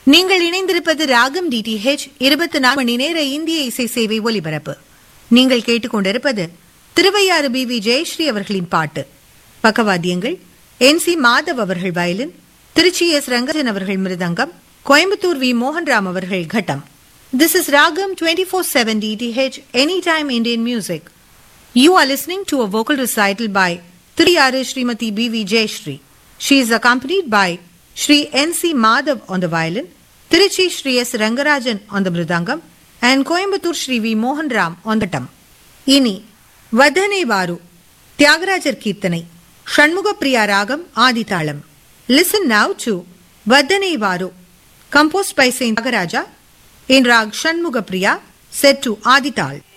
நீங்கள் இணைந்திருப்பது ராகம் டிடிஹெச் இருபத்தி நாலு மணி நேர இந்திய இசை சேவை ஒலிபரப்பு நீங்கள் கேட்டுக்கொண்டிருப்பது திருவையாறு பி வி ஜெயஸ்ரீ அவர்களின் பாட்டு பக்கவாத்தியங்கள் என் சி மாதவ் அவர்கள் வயலின் திருச்சி எஸ் ரங்கஜன் அவர்கள் மிருதங்கம் கோயம்புத்தூர் வி மோகன்ராம் அவர்கள் கட்டம் this is Raagam twenty four seven DTH any time Indian music You are listening to a vocal recital by Triyare Srimati B.V. Jayashree. She is accompanied by Sri N.C. Madhav on the violin, Tiruchi Sri S. Rangarajan on the mridangam, and Coimbatore Sri V. Mohan Ram on the tam. இனி வதனை வாரு தியாகராஜர் கீர்த்தனை ஷண்முக பிரியா ராகம் ஆதிதாளம் listen now to வதனை வாரு composed by saint Thyagaraja in raag Shanmukha Priya set to ஆதிதாள்